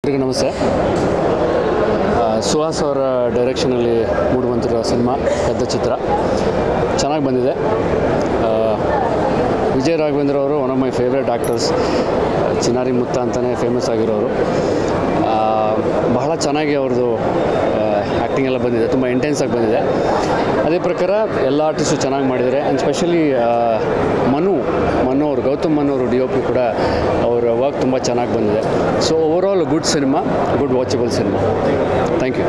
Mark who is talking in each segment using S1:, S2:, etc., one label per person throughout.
S1: ಎಲ್ರಿಗೂ ನಮಸ್ತೆ ಆ, ಸುಹಾಸ್ ಅವರ ಡೈರೆಕ್ಷನಲ್ಲಿ ಮೂಡಿಬಂತಿರೋ ಸಿನಿಮಾ ಪೆದ್ದ ಚಿತ್ರ ಚೆನ್ನಾಗಿ ಬಂದಿದೆ ಆ, ವಿಜಯ್ ರಾಘವೇಂದ್ರ ಅವರು one of my favourite actors Chinnari Mutha ಅಂತಲೇ ಫೇಮಸ್ ಆಗಿರೋರು ಆ, ಬಹಳ ಚೆನ್ನಾಗಿ ಅವ್ರದ್ದು ಆ್ಯಕ್ಟಿಂಗ್ ಎಲ್ಲ ಬಂದಿದೆ ತುಂಬ ಇಂಟೆನ್ಸ್ ಆಗಿ ಬಂದಿದೆ ಅದೇ ಪ್ರಕಾರ ಎಲ್ಲ ಆರ್ಟಿಸ್ಟು ಚೆನ್ನಾಗಿ ಮಾಡಿದ್ದಾರೆ ಆ್ಯಂಡ್ ಸ್ಪೆಷಲಿ ಮನು ಮನು ಅವರು ಗೌತಮ್ ಮನು ಅವರು ಡಿ ಒ ಪಿ ಕೂಡ ಅವರ ವರ್ಕ್ ತುಂಬ ಚೆನ್ನಾಗಿ ಬಂದಿದೆ so overall good cinema good watchable cinema thank you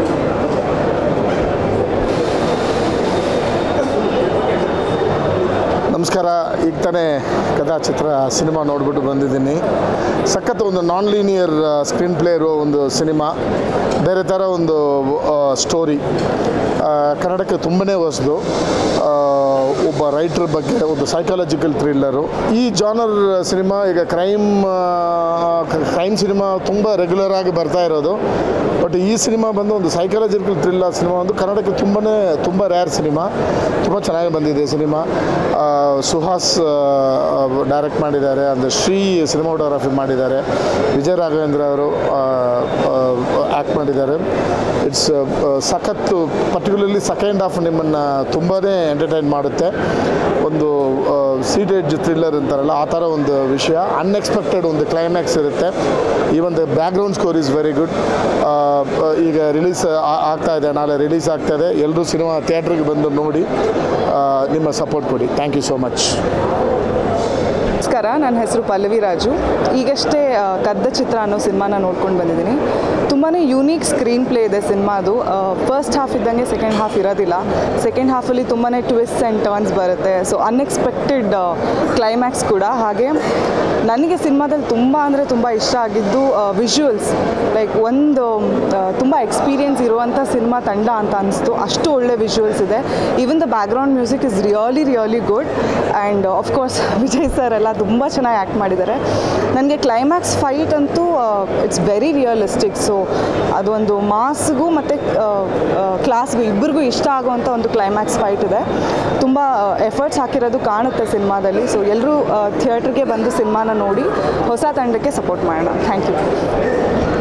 S2: ನಮಸ್ಕಾರ ಈಗ ತಾನೇ ಕಥಾ ಚಿತ್ರ ಸಿನಿಮಾ ನೋಡ್ಬಿಟ್ಟು ಬಂದಿದ್ದೀನಿ ಸಖತ್ ಒಂದು ನಾನ್ ಲೀನಿಯರ್ ಸ್ಕ್ರೀನ್ ಪ್ಲೇ ಇರೋ ಒಂದು ಸಿನಿಮಾ ಬೇರೆ ಥರ ಒಂದು ಸ್ಟೋರಿ ಕನ್ನಡಕ್ಕೆ ತುಂಬನೇ ಹೊಸದು ಒಬ್ಬ ರೈಟರ್ ಬಗ್ಗೆ ಒಂದು ಸೈಕಾಲಜಿಕಲ್ ಥ್ರಿಲ್ಲರು ಈ ಜಾನರ್ ಸಿನಿಮಾ ಈಗ ಕ್ರೈಮ್ ಕ್ರೈಮ್ ಸಿನಿಮಾ ತುಂಬ ರೆಗ್ಯುಲರ್ ಆಗಿ ಬರ್ತಾ ಇರೋದು ಬಟ್ ಈ ಸಿನಿಮಾ ಬಂದು ಒಂದು ಸೈಕಾಲಜಿಕಲ್ ಥ್ರಿಲ್ಲರ್ ಸಿನಿಮಾ ಒಂದು ಕನ್ನಡಕ್ಕೆ ತುಂಬನೇ ತುಂಬ ರ್ಯಾರ್ ಸಿನಿಮಾ ತುಂಬ ಚೆನ್ನಾಗಿ ಬಂದಿದೆ ಸಿನಿಮಾ ಆ, ಸುಹಾಸ್ ಡೈರೆಕ್ಟ್ ಮಾಡಿದ್ದಾರೆ ಅಂದರೆ ಶ್ರೀ ಸಿನಿಮಾಟೋಗ್ರಫಿ ಮಾಡಿದ್ದಾರೆ ವಿಜಯ ರಾಘವೇಂದ್ರ ಅವರು ಆ್ಯಕ್ಟ್ ಮಾಡಿದ್ದಾರೆ ಇಟ್ಸ್ ಸಖತ್ತು ಪರ್ಟಿಕ್ಯುಲರ್ಲಿ ಸೆಕೆಂಡ್ ಹಾಫ್ ನಿಮ್ಮನ್ನು ತುಂಬಾ ಎಂಟರ್ಟೈನ್ ಮಾಡುತ್ತೆ ಒಂದು ಸೀಟೆಡ್ ಥ್ರಿಲ್ಲರ್ ಅಂತಾರಲ್ಲ ಆ ಥರ ಒಂದು ವಿಷಯ ಅನ್ಎಕ್ಸ್ಪೆಕ್ಟೆಡ್ ಒಂದು ಕ್ಲೈಮ್ಯಾಕ್ಸ್ ಇರುತ್ತೆ even the background score is very good ಈಗ ರಿಲೀಸ್ ಆಗ್ತಾ ಇದೆ ನಾಳೆ ರಿಲೀಸ್ ಆಗ್ತಾ ಇದೆ ಎಲ್ಲರೂ ಸಿನಿಮಾ ಥಿಯೇಟ್ರಿಗೆ ಬಂದು ನೋಡಿ ಆ, ನಿಮ್ಮ ಸಪೋರ್ಟ್ ಕೊಡಿ ಥ್ಯಾಂಕ್ ಯು ಸೋ ಮಚ್
S3: ನಮಸ್ಕಾರ ನನ್ನ ಹೆಸರು ಪಲ್ಲವಿ ರಾಜು ಈಗಷ್ಟೇ ಆ, ಕದ್ದ ಚಿತ್ರ ಅನ್ನೋ ಸಿನಿಮಾನ ನೋಡ್ಕೊಂಡು ಬಂದಿದ್ದೀನಿ ತುಂಬಾ ಯೂನೀಕ್ ಸ್ಕ್ರೀನ್ ಪ್ಲೇ ಇದೆ ಸಿನಿಮಾದು ಫಸ್ಟ್ ಹಾಫ್ ಇದ್ದಂಗೆ ಸೆಕೆಂಡ್ ಹಾಫ್ ಇರೋದಿಲ್ಲ ಸೆಕೆಂಡ್ ಹಾಫಲ್ಲಿ ತುಂಬಾ ಟ್ವಿಸ್ಟ್ ಆ್ಯಂಡ್ ಟರ್ನ್ಸ್ ಬರುತ್ತೆ ಸೊ ಅನ್ಎಕ್ಸ್ಪೆಕ್ಟೆಡ್ ಕ್ಲೈಮ್ಯಾಕ್ಸ್ ಕೂಡ ಹಾಗೆ ನನಗೆ ಸಿನಿಮಾದಲ್ಲಿ ತುಂಬ ಅಂದರೆ ತುಂಬ ಇಷ್ಟ ಆಗಿದ್ದು ವಿಜುವಲ್ಸ್ ಲೈಕ್ ಒಂದು ತುಂಬ ಎಕ್ಸ್ಪೀರಿಯನ್ಸ್ ಇರುವಂಥ ಸಿನಿಮಾ ತಂಡ ಅಂತ ಅನಿಸ್ತು ಅಷ್ಟು ಒಳ್ಳೆ ವಿಜುವಲ್ಸ್ ಇದೆ even the background music is really really good and of course Vijay sir ಎಲ್ಲ ತುಂಬ ಚೆನ್ನಾಗಿ ಆ್ಯಕ್ಟ್ ಮಾಡಿದ್ದಾರೆ ನನಗೆ ಕ್ಲೈಮ್ಯಾಕ್ಸ್ ಫೈಟ್ ಅಂತೂ ಇಟ್ಸ್ ವೆರಿ ರಿಯಲಿಸ್ಟಿಕ್ ಸೊ ಅದೊಂದು ಮಾಸ್ಗೂ ಮತ್ತು ಕ್ಲಾಸ್ಗೂ ಇಬ್ಬರಿಗೂ ಇಷ್ಟ ಆಗುವಂಥ ಒಂದು ಕ್ಲೈಮ್ಯಾಕ್ಸ್ ಫೈಟ್ ಇದೆ ತುಂಬ ಎಫರ್ಟ್ಸ್ ಹಾಕಿರೋದು ಕಾಣುತ್ತೆ ಸಿನಿಮಾದಲ್ಲಿ ಸೊ ಎಲ್ಲರೂ ಥಿಯೇಟ್ರಿಗೆ ಬಂದು ಸಿನಿಮಾನ ನೋಡಿ ಹೊಸ ತಂಡಕ್ಕೆ ಸಪೋರ್ಟ್ ಮಾಡೋಣ ಥ್ಯಾಂಕ್ ಯು